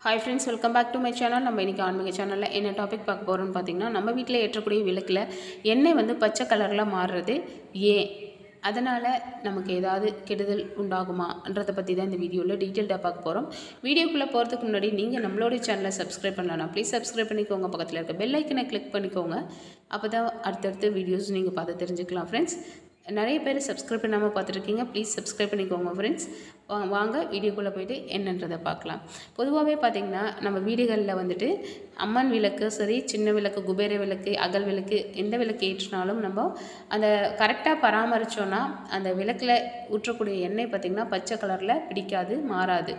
hi friends welcome back to my channel நம்ம இன்றைக்கி ஆன்மீக சேனலில் என்ன டாபிக் பார்க்க போகிறோம்னு பார்த்தீங்கன்னா நம்ம வீட்டில் ஏற்றக்கூடிய விளக்கில் எண்ணெய் வந்து பச்சை கலரில் மாறுறது ஏன் அதனால் நமக்கு ஏதாவது கெடுதல் உண்டாகுமான்றதை பற்றி தான் இந்த வீடியோவில் டீட்டெயில்டாக பார்க்க போகிறோம் வீடியோக்குள்ளே போகிறதுக்கு முன்னாடி நீங்கள் நம்மளோட சேனலை சப்ஸ்கிரைப் பண்ணலாம் ப்ளீஸ் சப்ஸ்கிரைப் பண்ணிக்கோங்க பக்கத்தில் இருக்க பெல் ஐக்கனை கிளிக் பண்ணிக்கோங்க அப்போ தான் அடுத்தடுத்த வீடியோஸ் நீங்கள் பார்த்து தெரிஞ்சுக்கலாம் ஃப்ரெண்ட்ஸ் நிறைய பேர் சப்ஸ்கிரைப் பண்ணாமல் பார்த்துருக்கீங்க ப்ளீஸ் சப்ஸ்கிரைப் பண்ணிக்கோங்க ஃப்ரெண்ட்ஸ் வாங்க வீடியோக்குள்ளே போயிட்டு என்னன்றதை பார்க்கலாம் பொதுவாகவே பார்த்திங்கன்னா நம்ம வீடுகளில் வந்துட்டு அம்மன் விளக்கு சரி சின்ன விளக்கு குபேர விளக்கு அகல் விளக்கு எந்த விளக்கு ஏற்றினாலும் நம்ம அந்த கரெக்டாக பராமரித்தோன்னா அந்த விளக்கில் ஊற்றக்கூடிய எண்ணெய் பார்த்திங்கன்னா பச்சை கலரில் பிடிக்காது மாறாது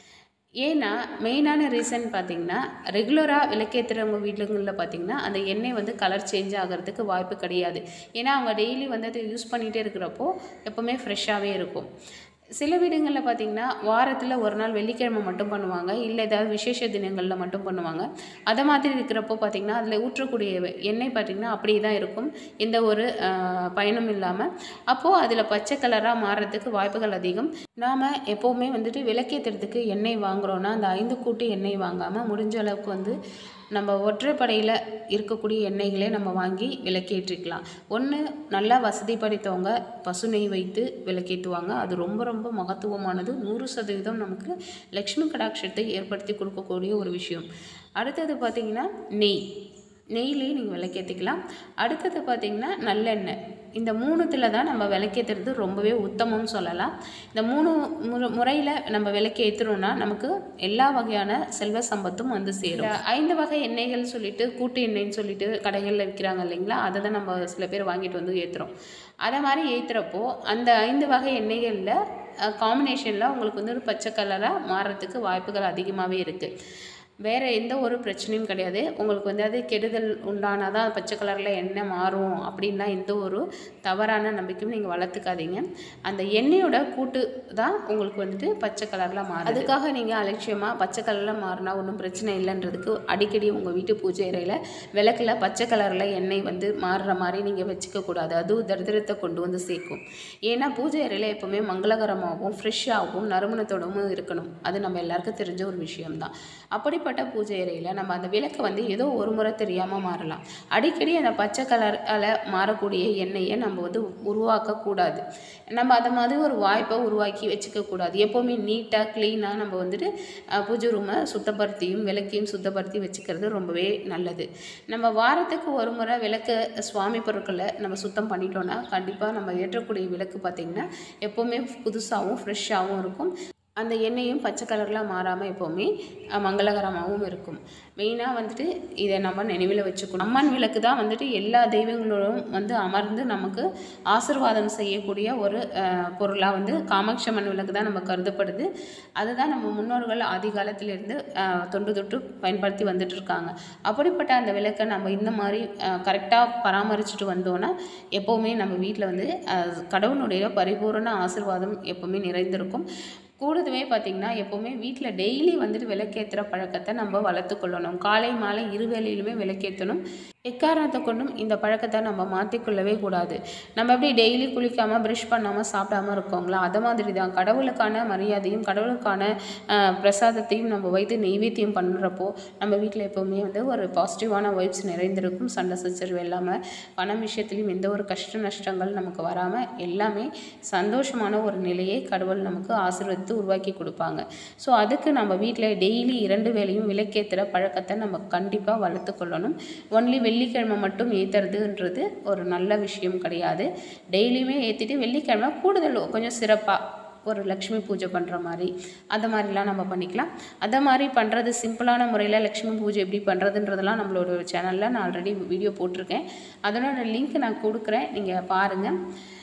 ஏன்னா மெயினான ரீசன் பார்த்தீங்கன்னா ரெகுலராக விளக்கேற்றுறவங்க வீடுகளில் பார்த்தீங்கன்னா அந்த எண்ணெய் வந்து கலர் சேஞ்ச் ஆகிறதுக்கு வாய்ப்பு கிடையாது ஏன்னா அவங்க டெய்லி வந்து அதை யூஸ் பண்ணிகிட்டே இருக்கிறப்போ எப்போவுமே ஃப்ரெஷ்ஷாகவே இருக்கும் சில வீடுங்களில் பார்த்திங்கன்னா வாரத்தில் ஒரு நாள் வெள்ளிக்கிழமை மட்டும் பண்ணுவாங்க இல்லை ஏதாவது விசேஷ தினங்களில் மட்டும் பண்ணுவாங்க அதை மாதிரி இருக்கிறப்போ பார்த்திங்கன்னா அதில் ஊற்றக்கூடிய எண்ணெய் பார்த்திங்கன்னா அப்படியே தான் இருக்கும் எந்த ஒரு ஆஹ், பயனும் இல்லாமல் அப்போது அதில் பச்சை கலராக மாறுறதுக்கு வாய்ப்புகள் அதிகம் நாம் எப்போவுமே வந்துட்டு விளக்கேற்றுறதுக்கு எண்ணெய் வாங்குறோன்னா அந்த ஐந்து கூட்டு எண்ணெய் வாங்காமல் முடிஞ்ச அளவுக்கு வந்து நம்ம ஒற்றைப்படையில் இருக்கக்கூடிய எண்ணெய்களே நம்ம வாங்கி விளக்கேற்றிக்கலாம் ஒன்று நல்லா வசதி படைத்தவங்க பசு நெய் வைத்து விளக்கேற்றுவாங்க அது ரொம்ப ரொம்ப மகத்துவமானது நூறு சதவீதம் நமக்கு லக்ஷ்மி கடாட்சத்தை ஏற்படுத்தி கொடுக்கக்கூடிய ஒரு விஷயம் அடுத்தது பார்த்திங்கன்னா நெய் நெய்லேயும் நீங்கள் விளக்கேற்றிக்கலாம் அடுத்தது பார்த்திங்கன்னா நல்லெண்ணெய் இந்த மூணுத்தில் தான் நம்ம விளக்கேற்றுறது ரொம்பவே உத்தமம்னு சொல்லலாம் இந்த மூணு முறை முறையில் நம்ம விளக்கேற்றுறோம்னா நமக்கு எல்லா வகையான செல்வ சம்பத்தும் வந்து சேரும் இந்த ஐந்து வகை எண்ணெய்கள் சொல்லிட்டு கூட்டு எண்ணெய்ன்னு சொல்லிட்டு கடைகளில் விற்கிறாங்க இல்லைங்களா அதை தான் நம்ம சில பேர் வாங்கிட்டு வந்து ஏற்றுறோம் அதை மாதிரி ஏற்றுறப்போ அந்த ஐந்து வகை எண்ணெய்களில் காம்பினேஷனில் உங்களுக்கு வந்து ஒரு பச்சை கலராக மாறுறதுக்கு வாய்ப்புகள் அதிகமாகவே இருக்குது வேறு எந்த ஒரு பிரச்சனையும் கிடையாது உங்களுக்கு வந்து அது கெடுதல் உண்டானாதான் பச்சை கலரில் எண்ணெய் மாறும் அப்படின்லாம் எந்த ஒரு தவறான நம்பிக்கையும் நீங்கள் வளர்த்துக்காதீங்க அந்த எண்ணெயோட கூட்டு தான் உங்களுக்கு வந்துட்டு பச்சை கலரில் மாறும் அதுக்காக நீங்கள் அலட்சியமாக பச்சை கலரில் மாறினா ஒன்றும் பிரச்சனை இல்லைன்றதுக்கு அடிக்கடி உங்கள் வீட்டு பூஜை அறையில் விளக்கில் பச்சை கலரில் எண்ணெய் வந்து மாறுற மாதிரி நீங்கள் வச்சுக்க கூடாது அதுவும் தரித்திரத்தை கொண்டு வந்து சேர்க்கும் ஏன்னா பூஜை அறையில் எப்போவுமே மங்களகரமாகவும் ஃப்ரெஷ்ஷாகவும் நறுமணத்தோடவும் இருக்கணும் அது நம்ம எல்லாருக்கும் தெரிஞ்ச ஒரு விஷயம்தான் அப்படிப்பட்ட பூஜை அறையில் நம்ம அந்த விளக்கை வந்து ஏதோ ஒரு முறை தெரியாமல் மாறலாம் அடிக்கடி அந்த பச்சை கலரில் மாறக்கூடிய எண்ணெயை நம்ம வந்து உருவாக்கக்கூடாது நம்ம அதை மாதிரி ஒரு வாய்ப்பை உருவாக்கி வச்சுக்க கூடாது எப்போவுமே நீட்டாக க்ளீனாக நம்ம வந்துட்டு அஹ், பூஜை ரூமை சுத்தப்படுத்தியும் விளக்கையும் சுத்தப்படுத்தி வச்சுக்கிறது ரொம்பவே நல்லது நம்ம வாரத்துக்கு ஒரு முறை விளக்கு சுவாமி பொருட்களை நம்ம சுத்தம் பண்ணிட்டோன்னா கண்டிப்பாக நம்ம ஏற்றக்கூடிய விளக்கு பார்த்திங்கன்னா எப்போவுமே புதுசாகவும் ஃப்ரெஷ்ஷாகவும் இருக்கும் அந்த எண்ணெயும் பச்சை கலரில் மாறாமல் எப்போவுமே அஹ், மங்களகரமாகவும் இருக்கும் மெயினாக வந்துட்டு இதை நம்ம நினைவில் வச்சுக்கணும் அம்மன் விளக்கு தான் வந்துட்டு எல்லா தெய்வங்களோடும் வந்து அமர்ந்து நமக்கு ஆசிர்வாதம் செய்யக்கூடிய ஒரு பொருளாக வந்து காமாட்சி அம்மன் விளக்கு தான் நம்ம கருதப்படுது அதுதான் நம்ம முன்னோர்கள் ஆதி காலத்திலிருந்து அஹ், தொன்று தொட்டு பயன்படுத்தி வந்துட்டு இருக்காங்க அப்படிப்பட்ட அந்த விளக்கை நம்ம இந்த மாதிரி கரெக்டாக பராமரிச்சுட்டு வந்தோன்னா எப்போவுமே நம்ம வீட்டில் வந்து அஹ், கடவுளுடைய பரிபூரண ஆசிர்வாதம் எப்போவுமே நிறைந்திருக்கும் கூடுதவே பார்த்திங்கன்னா எப்போவுமே வீட்டில் டெய்லி வந்துட்டு விளக்கேற்றுற பழக்கத்தை நம்ம வளர்த்துக்கொள்ளணும் காலை மாலை இருவேளையிலுமே விளக்கேற்றணும் எக்காரணத்தை கொண்டும் இந்த பழக்கத்தை நம்ம மாற்றிக்கொள்ளவே கூடாது நம்ம எப்படி டெய்லி குளிக்காமல் ப்ரஷ் பண்ணாமல் சாப்பிடாம இருக்கோங்களா அதை மாதிரி தான் கடவுளுக்கான மரியாதையும் கடவுளுக்கான அஹ், பிரசாதத்தையும் நம்ம வைத்து நெய்வேத்தியம் பண்ணுறப்போ நம்ம வீட்டில் எப்போவுமே வந்து ஒரு பாசிட்டிவான வைப்ஸ் நிறைந்திருக்கும் சண்டை சச்சரவு இல்லாமல் பணம் விஷயத்துலையும் எந்த ஒரு கஷ்ட நஷ்டங்கள் நமக்கு வராமல் எல்லாமே சந்தோஷமான ஒரு நிலையை கடவுள் நமக்கு ஆசீர்வதித்து உருவாக்கி கொடுப்பாங்க ஸோ அதுக்கு நம்ம வீட்டில் டெய்லி இரண்டு வேளையும் விளக்கேற்றுற பழக்கத்தை நம்ம கண்டிப்பாக வளர்த்து கொள்ளணும் ஒன்லி வெள்ளிக்கிழமை மட்டும் ஏற்றுறதுன்றது ஒரு நல்ல விஷயம் கிடையாது டெய்லியுமே ஏற்றிட்டு வெள்ளிக்கிழமை கூடுதல் கொஞ்சம் சிறப்பாக ஒரு லக்ஷ்மி பூஜை பண்ணுற மாதிரி அந்த மாதிரிலாம் நம்ம பண்ணிக்கலாம் அந்த மாதிரி பண்ணுறது சிம்பிளான முறையில் லக்ஷ்மி பூஜை எப்படி பண்ணுறதுன்றதெல்லாம் நம்மளோட சேனலில் நான் ஆல்ரெடி வீடியோ போட்டிருக்கேன் அதனோட லிங்க் நான் கொடுக்குறேன் நீங்கள் பாருங்கள்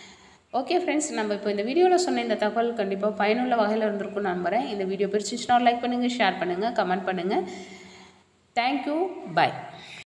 ஓகே ஃப்ரெண்ட்ஸ் நம்ம இப்போ இந்த வீடியோவில் சொன்ன இந்த தகவல் கண்டிப்பாக பயனுள்ள வகையில் இருந்திருக்கும்னு நம்புகிறேன் இந்த வீடியோ பிடிச்சிச்சுன்னா லைக் பண்ணுங்கள் ஷேர் பண்ணுங்கள் கமெண்ட் பண்ணுங்கள் தேங்க்யூ பை